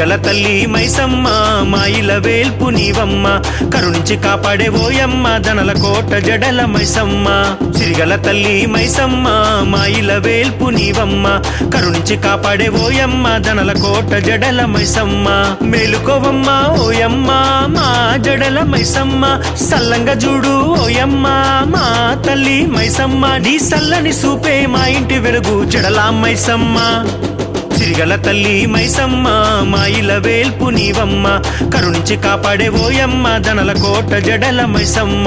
సిరిగల తల్లి మైసమ్మ మాయిల వేల్పు నీవమ్మ కరుణించి కాపాడే ఓయమ్మ దనల కోట జడల మైసమ్మ సిరిగల తల్లి మైసమ్మ మాయిల వేల్పు నీవమ్మ కరుణించి కాపాడే ఓయమ్మ దనల కోట జడల మైసమ్మ మేలుకోవమ్మ ఓయమ్మ మా జడల మైసమ్మ సల్లంగా చూడు ఓయమ్మ మా తల్లి మైసమ్మ నీ సల్లని సూపే మా ఇంటి వెలుగు జడల మైసమ్మ సిరిగల తల్లి మైసమ్మ మాయిల వేల్పు నీవమ్మ కరుణించి కాపాడే ఓయమ్మ దనల కోట జడల మైసమ్మ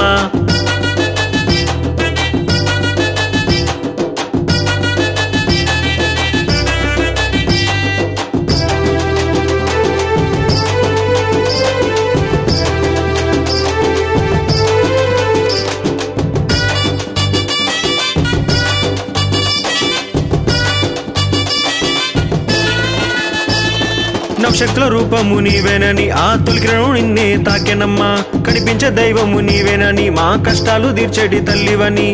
నవశక్తుల రూపము నీవేనని ఆ తొలికిరణం నిన్నే తాకెనమ్మా కనిపించే దైవము నీవేనని మా కష్టాలు తీర్చేటి తల్లివని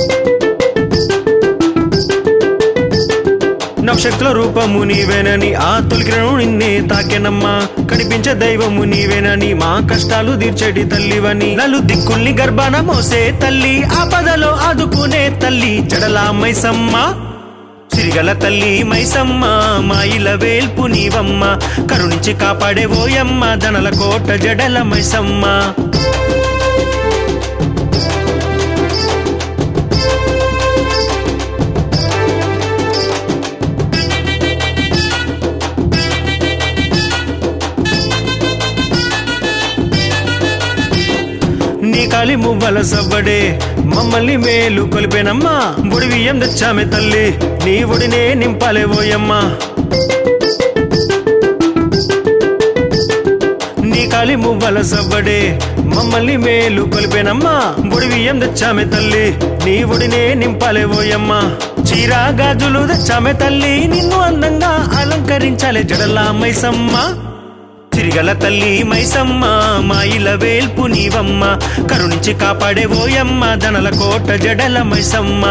నవశక్తుల రూపము నీవేనని ఆ తొలికిరణం నిన్నే తాకెనమ్మా కనిపించే దైవము నీవేనని మా కష్టాలు తీర్చేటి తల్లివని నలు దిక్కుల్ని గర్భాన మోసే తల్లి ఆపదలో ఆదుకునే తల్లి జడలా మైసమ్మ సిరిగల తల్లి మైసమ్మ మాయిల వేల్పు నీవమ్మ కరుణించి కాపాడే ఓయమ్మ దనల కోట జడల మైసమ్మ నీ కాలి మువ్వల సవ్వడే మమ్మల్ని మేలు కొలిపేనమ్మా బుడి బియ్యం తెచ్చామే తల్లి నీ ఒడినే నింపాలే ఓయమ్మ నీ కాలి మువ్వల సవ్వడే మమ్మల్ని మేలు కొలిపేనమ్మా బుడి బియ్యం తెచ్చామే తల్లి నీ ఒడినే నింపాలే ఓయమ్మ చీరా గాజులు తెచ్చామే తల్లి నిన్ను అందంగా అలంకరించాలే జడలా మైసమ్మ తిరిగల తల్లి మైసమ్మ మాయిల వేల్పు నీవమ్మ కరుణించి కాపాడే ఓయమ్మ దనల కోట జడల మైసమ్మ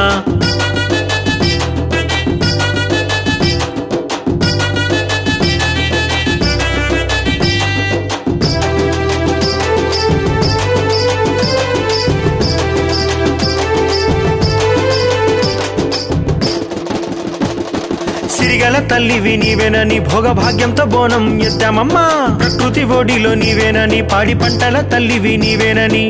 సిరిగల తల్లివి నీవేనని భోగభాగ్యంతో బోనం ఎత్తామమ్మా ప్రకృతి ఓడిలో నీవేనని పాడి పంటల తల్లివి నీవేనని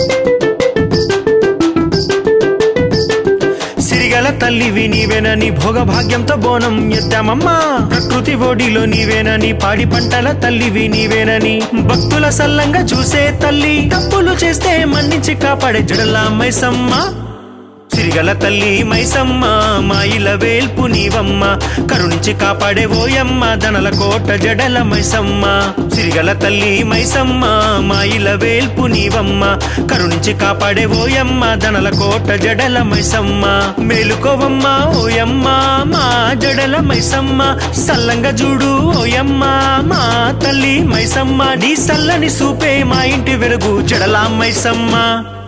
సిరిగల తల్లివి నీవేనని భోగభాగ్యంతో బోనం ఎత్తామమ్మా ప్రకృతి ఓడిలో నీవేనని పాడి పంటల తల్లివి నీవేనని భక్తుల సల్లంగా చూసే తల్లి తప్పులు చేస్తే మన్నించి కాపాడే జడలా మైసమ్మ సిరిగల తల్లి మైసమ్మ మాయిల వేల్పు నీవమ్మ కరుణించి కాపాడే ఓయమ్మ దనల కోట జడల మైసమ్మ సిరిగల తల్లి మైసమ్మ మాయిల వేల్పు నీవమ్మ కరుణించి కాపాడే ఓయమ్మ దనల కోట జడల మైసమ్మ మేలుకోవమ్మ ఓయమ్మ మా జడల మైసమ్మ సల్లంగా చూడు ఓయమ్మ మా తల్లి మైసమ్మ నీ సల్లని సూపే మా ఇంటి వెలుగు జడల మైసమ్మ